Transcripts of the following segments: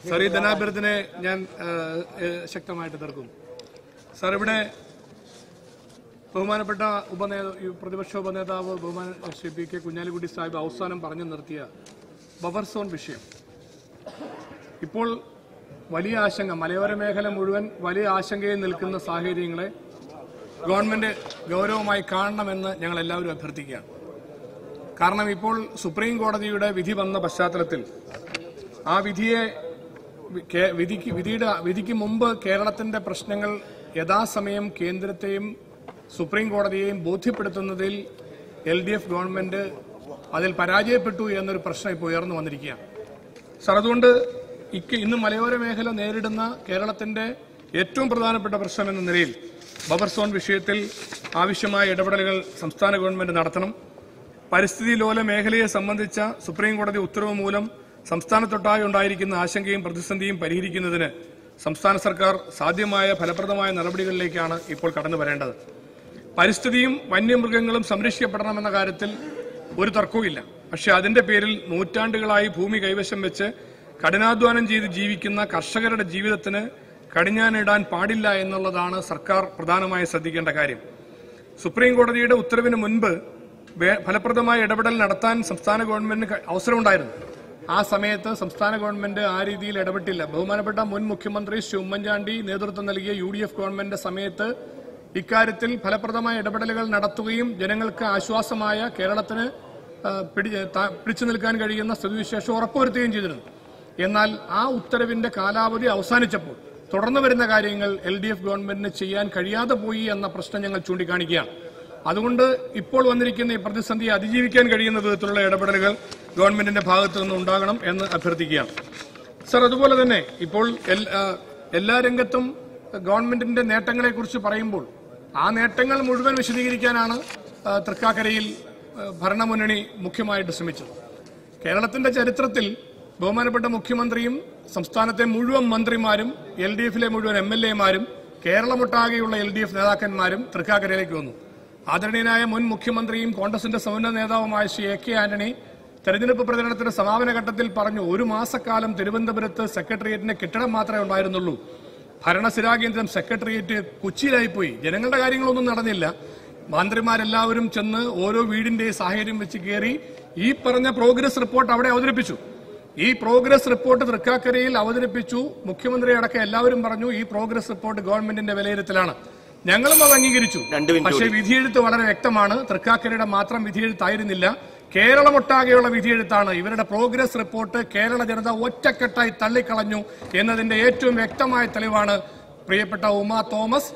Sir ഈ ധനാഭ്യർത്ഥനെ ഞാൻ ആ, ഏ, ശക്തമായിട്ട് തീർക്കും സാർ ഇവിടെ ബഹുമാനപ്പെട്ട ഉപനേത ഈ പ്രതിപക്ഷ ഉപനേതാവ് ബഹുമാന ശ്രീ പി കെ കുഞ്ഞാലിക്കുട്ടി സാഹിബ് അവസാനം പറഞ്ഞു നിർത്തിയ ബഫർ സോൺ വിഷയം ഇപ്പോൾ വലിയ ആശങ്ക മലയോര മേഖല മുഴുവൻ വലിയ ആശങ്കയിൽ നിൽക്കുന്ന സാഹചര്യങ്ങളെ ഗവൺമെന്റ് ഗൗരവമായി കാണണമെന്ന് ഞങ്ങൾ എല്ലാവരും അഭ്യർത്ഥിക്കുകയാണ് കാരണം ഇപ്പോൾ സുപ്രീം കോടതിയുടെ വിധി വന്ന പശ്ചാത്തലത്തിൽ ആ വിധിയെ വി- കേ- വിധിക്ക് വിധിയുടെ വിധിക്ക് മുമ്പ് കേരളത്തിന്റെ പ്രശ്നങ്ങൾ യഥാസമയം കേന്ദ്രത്തെയും സുപ്രീം കോടതിയെയും ബോധ്യപ്പെടുത്തുന്നതിൽ എൽ ഡി എഫ് ഗവൺമെന്റ് അതിൽ പരാജയപ്പെട്ടു എന്നൊരു പ്രശ്നം ഇപ്പോൾ ഉയർന്നു വന്നിരിക്കുകയാണ് സാർ അതുകൊണ്ട് ഇക്ക് ഇന്ന് മലയോര മേഖല നേരിടുന്ന കേരളത്തിന്റെ ഏറ്റവും പ്രധാനപ്പെട്ട പ്രശ്നം എന്ന നിലയിൽ ബഫർ സോൺ വിഷയത്തിൽ ആവശ്യമായ ഇടപെടലുകൾ സംസ്ഥാന ഗവൺമെന്റ് നടത്തണം പരിസ്ഥിതി ലോല മേഖലയെ സംബന്ധിച്ച സുപ്രീം കോടതി ഉത്തരവ് മൂലം സംസ്ഥാനത്തൊട്ടാകെ ഉണ്ടായിരിക്കുന്ന ആശങ്കയും പ്രതിസന്ധിയും പരിഹരിക്കുന്നതിന് സംസ്ഥാന സർക്കാർ സാധ്യമായ ഫലപ്രദമായ നടപടികളിലേക്കാണ് ഇപ്പോൾ കടന്നു വരേണ്ടത് പരിസ്ഥിതിയും വന്യമൃഗങ്ങളും സംരക്ഷിക്കപ്പെടണമെന്ന കാര്യത്തിൽ ഒരു തർക്കവുമില്ല പക്ഷെ അതിന്റെ പേരിൽ നൂറ്റാണ്ടുകളായി ഭൂമി കൈവശം വെച്ച് കഠിനാധ്വാനം ചെയ്ത് ജീവിക്കുന്ന കർഷകരുടെ ജീവിതത്തിന് കടിഞ്ഞാനിടാൻ പാടില്ല എന്നുള്ളതാണ് സർക്കാർ പ്രധാനമായി ശ്രദ്ധിക്കേണ്ട കാര്യം സുപ്രീം കോടതിയുടെ ഉത്തരവിന് മുൻപ് വേ- ഫലപ്രദമായ ഇടപെടൽ നടത്താൻ സംസ്ഥാന ഗവൺമെന്റിന് ക- അവസരമുണ്ടായിരുന്നു ആ സമയത്ത് സംസ്ഥാന ഗവൺമെന്റ് ആ രീതിയിൽ ഇടപെട്ടില്ല ബഹുമാനപ്പെട്ട മുൻ മുഖ്യമന്ത്രി ശ്രീ ഉമ്മൻചാണ്ടി നേതൃത്വം നൽകിയ യു ഡി എഫ് ഗവൺമെന്റ് സമയത്ത് ഇക്കാര്യത്തിൽ ഫലപ്രദമായ ഇടപെടലുകൾ നടത്തുകയും ജനങ്ങൾക്ക് ആശ്വാസമായ കേരളത്തിന് ആ, പിടി- ത- പിടിച്ചു നിൽക്കാൻ കഴിയുന്ന സ്ഥിതിവിശേഷം ഉറപ്പുവരുത്തുകയും ചെയ്തിരുന്നു എന്നാൽ ആ ഉത്തരവിന്റെ കാലാവധി അവസാനിച്ചപ്പോൾ തുടർന്നു വരുന്ന കാര്യങ്ങൾ എൽ ഡി എഫ് ഗവൺമെന്റിന് ചെയ്യാൻ കഴിയാതെ പോയി എന്ന പ്രശ്നം ഞങ്ങൾ ചൂണ്ടിക്കാണിക്കുകയാണ് അതുകൊണ്ട് ഇപ്പോൾ വന്നിരിക്കുന്ന ഈ പ്രതിസന്ധിയെ അതിജീവിക്കാൻ കഴിയുന്ന വിധത്തിലുള്ള ഇടപെടലുകൾ ഗവൺമെന്റിന്റെ ഭാഗത്തു നിന്ന് ഉണ്ടാകണം എന്ന് അഭ്യർത്ഥിക്കുകയാണ് സർ അതുപോലെ തന്നെ ഇപ്പോൾ എൽ- ആ, എല്ലാ രംഗത്തും ഗവൺമെന്റിന്റെ നേട്ടങ്ങളെക്കുറിച്ച് പറയുമ്പോൾ ആ നേട്ടങ്ങൾ മുഴുവൻ വിശദീകരിക്കാനാണ് ആ, തൃക്കാക്കരയിൽ ആ, ഭരണമുന്നണി മുഖ്യമായിട്ട് ശ്രമിച്ചത് കേരളത്തിന്റെ ചരിത്രത്തിൽ ബഹുമാനപ്പെട്ട മുഖ്യമന്ത്രിയും സംസ്ഥാനത്തെ മുഴുവൻ മന്ത്രിമാരും എൽ ഡി എഫിലെ മുഴുവൻ എം എൽ എമാരും കേരളമൊട്ടാകെയുള്ള എൽ ഡി എഫ് നേതാക്കന്മാരും തൃക്കാക്കരയിലേക്ക് വന്നു ആദരണീയനായ മുൻ മുഖ്യമന്ത്രിയും കോൺഗ്രസിന്റെ സമുന്നത നേതാവുമായ ശ്രീ എ കെ ആന്റണി തെരഞ്ഞെടുപ്പ് പ്രചരണത്തിന്റെ സമാപന ഘട്ടത്തിൽ പറഞ്ഞു ഒരു മാസക്കാലം തിരുവനന്തപുരത്ത് സെക്രട്ടേറിയറ്റിന്റെ കെട്ടിടം മാത്രമേ ഉണ്ടായിരുന്നുള്ളൂ ഭരണസിരാകേന്ദ്രം സെക്രട്ടേറിയറ്റ് കൊച്ചിയിലായിപ്പോയി ജനങ്ങളുടെ കാര്യങ്ങളൊന്നും നടന്നില്ല മന്ത്രിമാരെല്ലാവരും ചെന്ന് ഓരോ വീടിന്റെ സാഹചര്യം വെച്ച് കയറി ഈ പറഞ്ഞ പ്രോഗ്രസ് റിപ്പോർട്ട് അവിടെ അവതരിപ്പിച്ചു ഈ പ്രോഗ്രസ് റിപ്പോർട്ട് തൃക്കാക്കരയിൽ അവതരിപ്പിച്ചു മുഖ്യമന്ത്രി അടക്കം എല്ലാവരും പറഞ്ഞു ഈ പ്രോഗ്രസ് റിപ്പോർട്ട് ഗവൺമെന്റിന്റെ വിലയിരുത്തലാണ് ഞങ്ങളും അത് അംഗീകരിച്ചു രണ്ട് മിനിറ്റ് പക്ഷേ വിധിയെഴുത്ത് വളരെ വ്യക്തമാണ് തൃക്കാക്കരയുടെ മാത്രം വിധിയെഴുത്തായിരുന്നില്ല കേരളമൊട്ടാകെയുള്ള വിധിയെഴുത്താണ് ഇവരുടെ പ്രോഗ്രസ് റിപ്പോർട്ട് കേരള ജനത ഒറ്റക്കെട്ടായി തള്ളിക്കളഞ്ഞു എന്നതിന്റെ ഏറ്റവും വ്യക്തമായ തെളിവാണ് പ്രിയപ്പെട്ട ഉമാ തോമസ്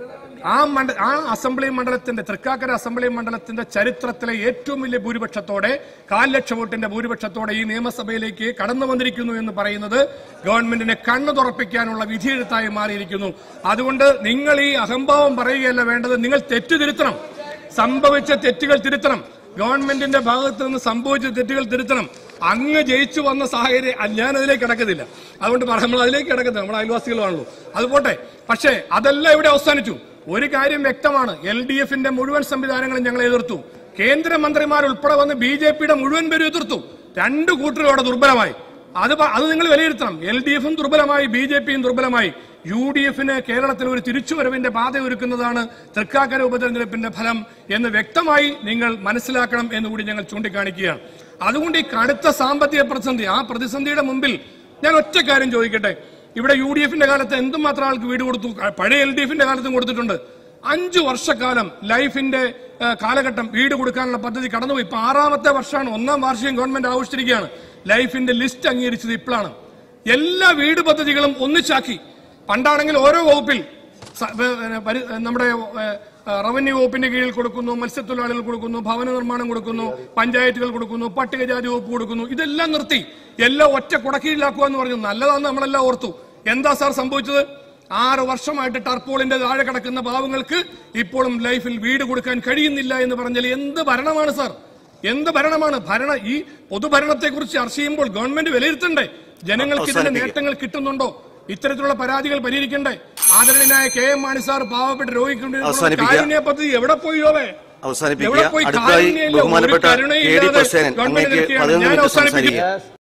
ആ മണ്ഡ ആ അസംബ്ലി മണ്ഡലത്തിന്റെ തൃക്കാക്കര അസംബ്ലി മണ്ഡലത്തിന്റെ ചരിത്രത്തിലെ ഏറ്റവും വലിയ ഭൂരിപക്ഷത്തോടെ കാൽ ലക്ഷം വോട്ടിന്റെ ഭൂരിപക്ഷത്തോടെ ഈ നിയമസഭയിലേക്ക് കടന്നു വന്നിരിക്കുന്നു എന്ന് പറയുന്നത് ഗവൺമെന്റിനെ കണ്ണു തുറപ്പിക്കാനുള്ള വിധിയെഴുത്തായി മാറിയിരിക്കുന്നു അതുകൊണ്ട് നിങ്ങൾ ഈ അഹംഭാവം പറയുകയല്ല വേണ്ടത് നിങ്ങൾ തെറ്റ് തിരുത്തണം സംഭവിച്ച തെറ്റുകൾ തിരുത്തണം ഗവൺമെന്റിന്റെ ഭാഗത്ത് നിന്ന് സംഭവിച്ച തെറ്റുകൾ തിരുത്തണം അങ്ങ് ജയിച്ചു വന്ന സാഹചര്യം അ- ഞാൻ അതിലേക്ക് കിടക്കുന്നില്ല അതുകൊണ്ട് പറ- നമ്മൾ അതിലേക്ക് കിടക്കുന്നത് നമ്മുടെ അയൽവാസികളാണല്ലോ അത് പോട്ടെ പക്ഷേ അതെല്ലാം ഇവിടെ അവസാനിച്ചു ഒരു കാര്യം വ്യക്തമാണ് എൽ ഡി എഫിന്റെ മുഴുവൻ സംവിധാനങ്ങളും ഞങ്ങൾ എതിർത്തു കേന്ദ്രമന്ത്രിമാർ ഉൾപ്പെടെ വന്ന് ബി ജെ പിയുടെ മുഴുവൻ പേരും എതിർത്തു രണ്ടു കൂട്ടരും അവിടെ ദുർബലമായി അത് പ- അത് നിങ്ങൾ വിലയിരുത്തണം എൽ ഡി എഫും ദുർബലമായി ബി ജെ പിയും ദുർബലമായി യു ഡി എഫിന് കേരളത്തിൽ ഒരു തിരിച്ചുവരവിന്റെ പാത ഒരുക്കുന്നതാണ് തൃക്കാക്കര ഉപതെരഞ്ഞെടുപ്പിന്റെ ഫലം എന്ന് വ്യക്തമായി നിങ്ങൾ മനസ്സിലാക്കണം എന്നുകൂടി ഞങ്ങൾ ചൂണ്ടിക്കാണിക്കുകയാണ് അതുകൊണ്ട് ഈ കടുത്ത സാമ്പത്തിക പ്രതിസന്ധി ആ പ്രതിസന്ധിയുടെ മുമ്പിൽ ഞാൻ ഒറ്റ കാര്യം ചോദിക്കട്ടെ ഇവിടെ യു ഡി എഫിന്റെ കാലത്ത് എന്തുമാത്രം ആൾക്ക് വീട് കൊടുത്തു പഴയ എൽ ഡി എഫിന്റെ കാലത്തും കൊടുത്തിട്ടുണ്ട് അഞ്ചു വർഷക്കാലം ലൈഫിന്റെ ആ, കാലഘട്ടം വീട് കൊടുക്കാനുള്ള പദ്ധതി കടന്നുപോയി ഇപ്പൊ ആറാമത്തെ വർഷമാണ് ഒന്നാം വാർഷികം ഗവൺമെന്റ് ആഘോഷിച്ചിരിക്കുകയാണ് ലൈഫിന്റെ ലിസ്റ്റ് അംഗീകരിച്ചത് ഇപ്പോഴാണ് എല്ലാ വീട് പദ്ധതികളും ഒന്നിച്ചാക്കി പണ്ടാണെങ്കിൽ ഓരോ വകുപ്പിൽ സ- ഏ, പരി- നമ്മുടെ ഏ, റവന്യൂ വകുപ്പിന്റെ കീഴിൽ കൊടുക്കുന്നു മത്സ്യത്തൊഴിലാളികൾ കൊടുക്കുന്നു ഭവന നിർമ്മാണം കൊടുക്കുന്നു പഞ്ചായത്തുകൾ കൊടുക്കുന്നു പട്ടികജാതി വകുപ്പ് കൊടുക്കുന്നു ഇതെല്ലാം നിർത്തി എല്ലാം ഒറ്റ കുടക്കീഴിലാക്കുക എന്ന് പറഞ്ഞു നല്ലതാന്ന് നമ്മളെല്ലാം ഓർത്തു എന്താ സാർ സംഭവിച്ചത് ആറ് വർഷമായിട്ട് ടർപോളിന്റെ താഴെ കിടക്കുന്ന പാവങ്ങൾക്ക് ഇപ്പോഴും ലൈഫിൽ വീട് കൊടുക്കാൻ കഴിയുന്നില്ല എന്ന് പറഞ്ഞാൽ എന്ത് ഭരണമാണ് സാർ എന്ത് ഭരണമാണ് ഭരണ ഈ പൊതുഭരണത്തെ കുറിച്ച് ചർച്ച ചെയ്യുമ്പോൾ ഗവൺമെന്റ് വിലയിരുത്തണ്ടേ ജനങ്ങൾക്ക് ഇതിന്റെ അവസാനിപ്പിക്കുക. നേട്ടങ്ങൾ കിട്ടുന്നുണ്ടോ ഇത്തരത്തിലുള്ള പരാതികൾ പരിഹരിക്കണ്ടേ ആദരണീയനായ കെ എം മാണി സാർ പാവപ്പെട്ട രോഗിക്ക് വേണ്ടി അവസാനിപ്പിക്കുക. കാരുണ്യ പദ്ധതി എവിടെ പോയി യോവേ അവസാനിപ്പിക്കുക എവിടെ പോയി അടുത്തതായി കാരുണ്യമില്ല, ഒരു ബഹുമാനപ്പെട്ട കെ ഡി കരുണയില്ലാതെ പ്രസേനൻ ഗവൺമെന്റ് അങ്ങേക്ക് നിൽക്കുകയാണ്. പതിനൊന്ന് ഞാൻ മിനിറ്റ് അവസാനിപ്പിക്കുന്നു സംസാരിക്കുക